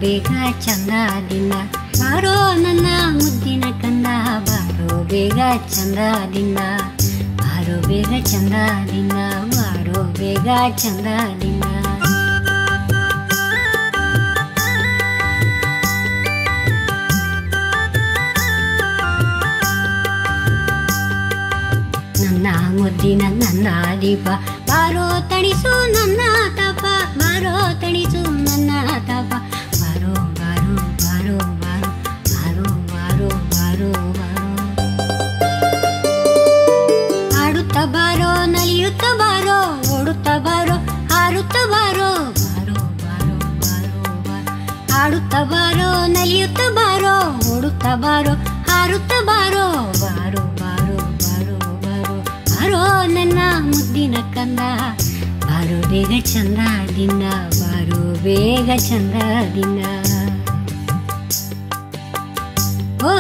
ಬೇಗ ಚಂದದಿಂದ ಬಾರೋ ನನ್ನ ಮುದ್ದಿನ ಕಂದ ಬಾರೋ ಬೇಗ ಚಂದದಿಂದ ಬಾರೋ ಬೇಗ ಚಂದದಿಂದ ಬಾರೋ ಬೇಗ ಚಂದದಿಂದ ನನ್ನ ಮುದ್ದಿನ ನನ್ನ ದೀಪ ಬಾರೋ ತಣಿಸು ನನ್ನ ತಪ ಬಾರೋ ತಣಿಸು ನನ್ನ ತಪ ಬಾರೋ ಬಾರೋ ಬಾರೋ ಬಾರೋ ಬಾರೋ ಬಾರೋ ಬಾರೋ ಬಾರೋ ಆಡುತ್ತ ಬಾರೋ ನಲಿಯುತ್ತ ಬಾರೋ ಓಡುತ್ತ ಬಾರೋ ಹಾರುತ್ತ ಬಾರೋ ಬಾರೋ ಬಾರೋ ಬಾರೋ ಬಾರೋ ಆಡುತ್ತ ಬಾರೋ ನಲಿಯುತ್ತ ಬಾರೋ ಓಡುತ್ತ ಬಾರೋ ಹಾರುತ್ತ ಬಾರೋ ಬಾರೋ ಬಾರೋ ಬಾರೋ ಬಾರೋ ಬಾರೋ ನನ್ನ ಮುದ್ದಿನ ಕಂದ ಬಾರೋ ಬೇಗ ಚಂದದಿಂದ ಬಾರೋ ಬೇಗ ಚಂದದಿಂದ ಓ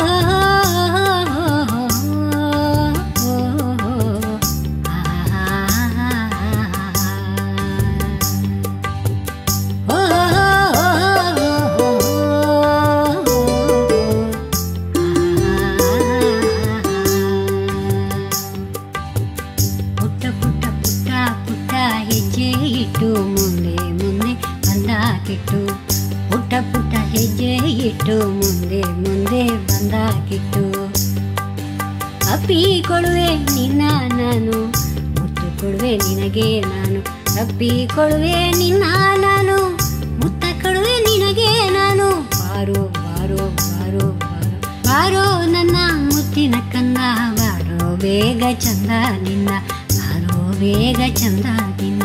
ಪುಟ್ಟ ಪುಟ್ಟ ಪುಟ್ಟ ಪುಟ್ಟ ಹೆಜ್ಜೆ ಇಟ್ಟು ಮುಂದೆ ಮುಂದೆ ಬಂದಾಕಿಟ್ಟು ಪುಟ್ಟ ಪುಟ್ಟ ಹೆಜ್ಜೆ ಇಟ್ಟು ಮುಂದೆ ಮುಂದೆ ಬಂದಾಕಿಟ್ಟು ಅಪ್ಪಿಕೊಳ್ಳುವೆ ನಿನ್ನ ನಾನು ಮುತ್ತು ಕೊಡುವೆ ನಿನಗೆ ನಾನು ಅಪ್ಪಿಕೊಳ್ಳುವೆ ನಿನ್ನ ನಾನು ಮುತ್ತ ಕೊಡುವೆ ನಿನಗೆ ನಾನು ಬಾರೋ ಬಾರೋ ಬಾರೋ ಬಾರೋ ಬಾರೋ ನನ್ನ ಮುತ್ತಿನ ಕಂದ ಬಾರೋ ಬೇಗ ಚಂದ ನಿನ್ನ ಬಾರೋ ಬೇಗ ಚಂದ ನಿನ್ನ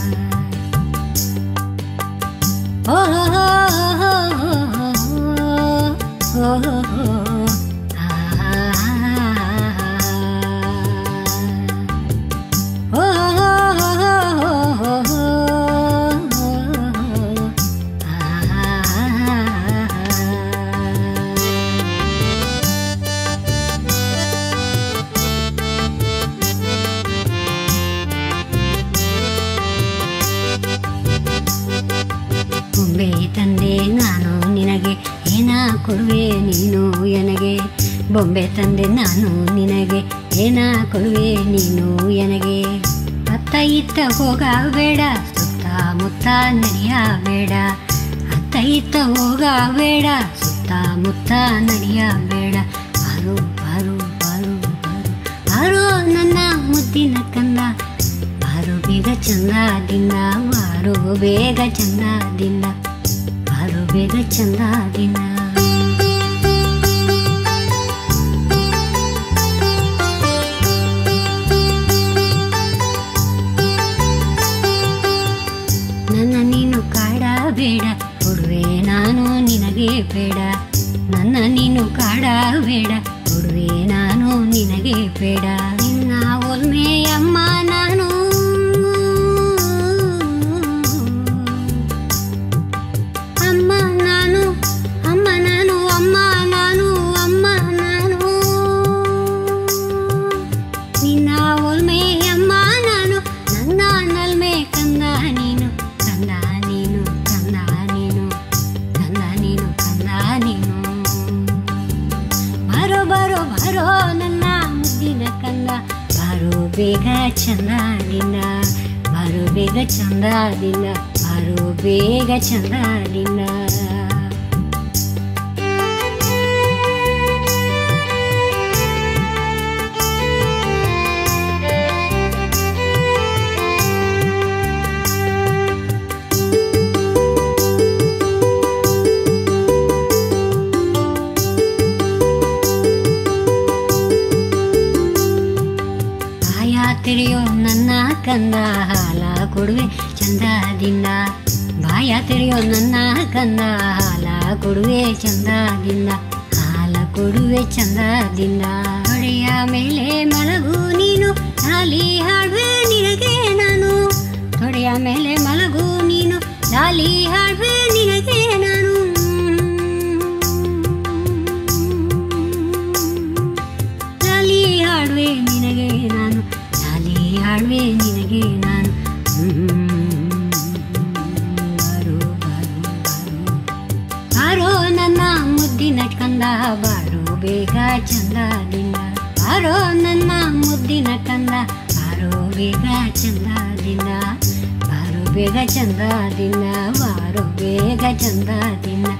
ಓ ಹೋ ಹೋ ಹೋ ಹೋ ಹೋ ಹೋ ಬೊಂಬೆ ತಂದೆ ನಾನು ನಿನಗೆ ಏನ ಕೊಡುವೆ ನೀನು ಎನಗೆ ಬೊಂಬೆ ತಂದೆ ನಾನು ನಿನಗೆ ಏನ ಕೊಡುವೆ ನೀನು ಎನಗೆ ಅತ್ತ ಇತ್ತ ಹೋಗಬೇಡ ಸುತ್ತ ಮುತ್ತ ನಡೆಯಬೇಡ ಅತ್ತ ಇತ್ತ ಹೋಗಬೇಡ ಸುತ್ತ ಮುತ್ತ ನಡೆಯಬೇಡ ಬಾರು ಬಾರು ಬಾರು ಬಾರು ಬಾರೋ ನನ್ನ ಮುದ್ದಿನ ಕಂದ ಬಾರು ಬೇಗ ಚಂದದಿಂದ ಬಾರು ಬೇಗ ಚಂದದಿಂದ ಬಾರು ಬೇಗ ಚಂದದಿಂದ ನನ್ನ ನೀನು ಕಾಡಬೇಡ ಕೊಡುವೆ ನಾನು ನಿನಗೆ ಬೇಡ ನನ್ನ ನೀನು ಕಾಡಬೇಡ ಕೊಡುವೆ ನಾನು ನಿನಗೆ ಬೇಡ ನಿನ್ನ ಒಲ್ಮೆಯಮ್ಮ ನಾನು ಅಮ್ಮ ನಾನು ಅಮ್ಮ ನಾನು ಅಮ್ಮ ನಾನು ಅಮ್ಮ ನಾನು ನಿನ್ನ ಒಲ್ಮೆಯಮ್ಮ ನಾನು ನನ್ನ ನಲ್ಮೆ ಕಂದ ನೀನು ಕಂದ ನೀನು ಕಂದ ನೀನು ಕಂದ ನೀನು ಕಂದ ನೀನು ಬಾರೋ ಬಾರೋ ಬಾರೋ ನನ್ನ ಮುದ್ದಿನ ಕಂದ ಬಾರೋ ಬೇಗ ಚಂದದಿಂದ ಬಾರೋ ಬೇಗ ಚಂದದಿಂದ ಬಾರೋ ಬೇಗ ಚಂದದಿಂದ ಬಾಯ ತೆರೆಯೋ ನನ್ನ ಕಂದ ಹಾಲ ಕೊಡುವೆ ಚಂದದಿಂದ ಬಾಯ ತೆರೆಯೋ ನನ್ನ ಕಂದ ಹಾಲ ಕೊಡುವೆ ಚಂದದಿಂದ ಹಾಲ ಕೊಡುವೆ ಚಂದದಿಂದ ತೊಡೆಯ ಮೇಲೆ ಮಲಗು ನೀನು ಲಾಲಿ ಹಾಡುವೆ ನಿನಗೆ ನಾನು ತೊಡೆಯ ಮೇಲೆ ಮಲಗು ನೀನು ಲಾಲಿ ಹಾಡುವೆ ನಿನಗೆ ನಾನು ಲಾಲಿ ಹಾಡುವೆ ನಿನಗೆ ನಾನು ಲಾಲಿ ಹಾಡುವೆ ನಿನಗೆ ನಾನು ಹ್ಮ್. ಬಾರೋ, ಬಾರೋ, ಬಾರೋ. ಕಂದ ಬಾರೋ ಬೇಗ ಚಂದದಿಂದ ಬಾರೋ ನನ್ನ ಮುದ್ದಿನ ಕಂದ ಬಾರೋ ಬೇಗ ಚಂದದಿಂದ ಬಾರೋ ಬೇಗ ಚಂದದಿಂದ ಬಾರೋ ಬೇಗ ಚಂದದಿಂದ